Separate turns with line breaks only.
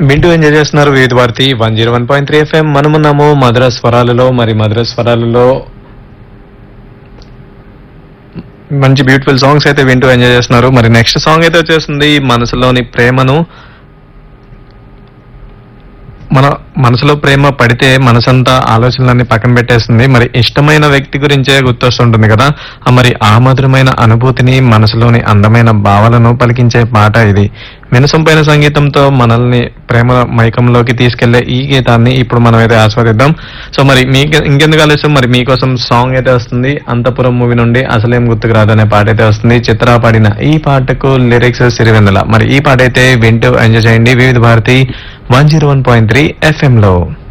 వింటూ ఎంజాయ్ చేస్తున్నారు Vividh Bharati one zero one point three FM మనమున్నాము మధుర స్వరాలలో మరి మధుర స్వరాలలో మంచి బ్యూటిఫుల్ సాంగ్స్ అయితే వింటూ ఎంజాయ్ చేస్తున్నారు మరి నెక్స్ట్ సాంగ్ అయితే వచ్చేస్తుంది మనసులోని ప్రేమను మన మనసులో ప్రేమ పడితే మనసంతా ఆలోచనలన్నీ పక్కన పెట్టేస్తుంది మరి ఇష్టమైన వ్యక్తి గురించే గుర్తొస్తుంటుంది కదా ఆ మరి ఆ మధురమైన అనుభూతిని మనసులోని అందమైన భావాలను పలికించే పాట ఇది వినసొంపైన సంగీతంతో మనల్ని ప్రేమ మైకంలోకి తీసుకెళ్లే ఈ గీతాన్ని ఇప్పుడు మనం అయితే ఆస్వాదిద్దాం సో మరి మీకు ఇంకెందుకు ఆలస్యం మరి మీకోసం సాంగ్ అయితే వస్తుంది అంతపురం మూవీ నుండి అసలేం గుర్తుకు రాదనే పాట అయితే వస్తుంది చిత్ర పాడిన ఈ పాటకు లిరిక్స్ సిరివెన్నెల మరి ఈ పాట అయితే వింటూ ఎంజాయ్ చేయండి Vividh Bharati one zero one point three FM లో